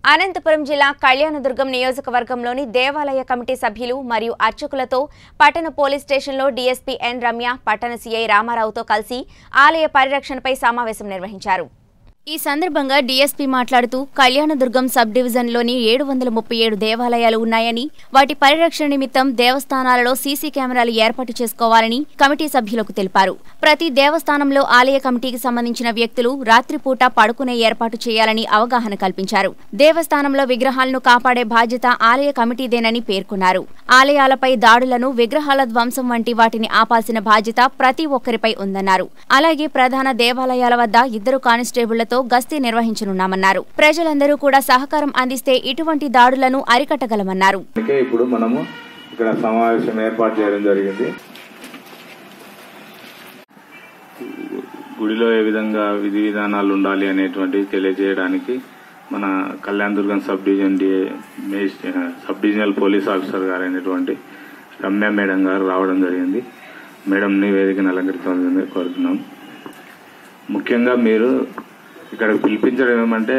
అనంతపురం జిల్లా కళ్యాణదుర్గం నియోజకవర్గంలోని దేవాలయ కమిటీ సభ్యులు మరియు అర్చకులతో పట్టణ పోలీస్ స్టేషన్లో డీఎస్పీ ఎన్ రమ్య పట్టణ సీఐ రామారావుతో కలిసి ఆలయ పరిరక్షణపై సమావేశం నిర్వహించారు ఈ సందర్భంగా డీఎస్పీ మాట్లాడుతూ కళ్యాణదుర్గం సబ్ డివిజన్లోని ఏడు వందల ముప్పై ఏడు దేవాలయాలు ఉన్నాయని వాటి పరిరక్షణ నిమిత్తం దేవస్థానాలలో సీసీ కెమెరాలు ఏర్పాటు చేసుకోవాలని కమిటీ సభ్యులకు తెలిపారు ప్రతి దేవస్థానంలో ఆలయ కమిటీకి సంబంధించిన వ్యక్తులు రాత్రిపూట పడుకునే ఏర్పాటు చేయాలని అవగాహన కల్పించారు దేవస్థానంలో విగ్రహాలను కాపాడే బాధ్యత ఆలయ కమిటీదేనని పేర్కొన్నారు ఆలయాలపై దాడులను విగ్రహాల ధ్వంసం వంటి వాటిని ఆపాల్సిన బాధ్యత ప్రతి ఒక్కరిపై ఉందన్నారు అలాగే ప్రధాన దేవాలయాల వద్ద ఇద్దరు కానిస్టేబుళ్లతో గస్తీ నిర్వహించనున్నామన్నారు ప్రజలందరూ కూడా సహకారం అందిస్తే ఇటువంటి దాడులను అరికట్టగలమన్నారు అందుకే ఇప్పుడు మనము ఇక్కడ సమావేశం ఏర్పాటు చేయడం జరిగింది గుడిలో ఏ విధంగా విధి విధానాలు ఉండాలి అనేటువంటివి తెలియజేయడానికి మన కళ్యాణ్ దుర్గం సబ్ డివిజన్ డి మేజ్- సబ్ డివిజనల్ పోలీస్ ఆఫీసర్ గారు అయినటువంటి రమ్య మేడం గారు రావడం జరిగింది మేడంని వేదికను అలంకరించాలని కోరుతున్నాం ముఖ్యంగా మీరు ఇక్కడ పిలిపించడం ఏమంటే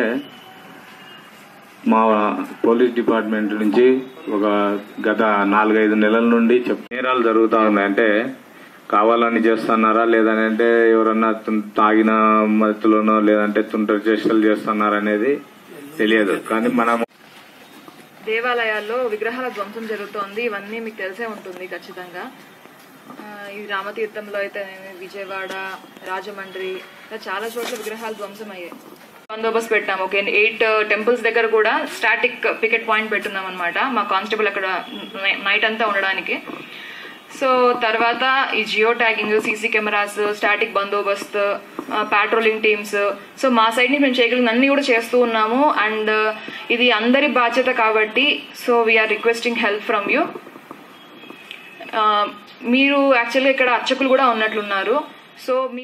మా పోలీస్ డిపార్ట్మెంట్ నుంచి ఒక గత నాలుగైదు నెలల నుండి చెప్ నేరాలు జరుగుతూ ఉన్నాయి అంటే కావాలని చేస్తున్నారా లేదంటే ఎవరన్నా తుం- తాగిన మత్తులోనో లేదంటే తుంటరి చేష్టలు చేస్తున్నారా అనేది తెలియదు కానీ మనం దేవాలయాల్లో విగ్రహాల ధ్వంసం జరుగుతోంది ఇవన్నీ మీకు తెలిసే ఉంటుంది ఖచ్చితంగా ఆ, ఈ రామతీర్థంలో అయితే విజయవాడ రాజమండ్రి ఇలా చాలా చోట్ల విగ్రహాలు ధ్వంసం అయ్యాయి బందోబస్తు పెట్టాము ఓకే ఎయిట్ టెంపుల్స్ దగ్గర కూడా స్టాటిక్ పికెట్ పాయింట్ పెట్టున్నాం అనమాట మా కానిస్టేబుల్ అక్కడ నైట్ అంతా ఉండడానికి సో తర్వాత ఈ geo tagging CC cameras static బందోబస్త్ పాట్రోలింగ్ టీమ్స్ సో మా సైడ్ నుంచి మేము చేయగలిగిన అన్ని కూడా చేస్తూ ఉన్నాము అండ్ ఇది అందరి బాధ్యత కాబట్టి so we're requesting help from you మీరు యాక్చువల్గా ఇక్కడ అర్చకులు కూడా ఉన్నట్లున్నారు సో మీ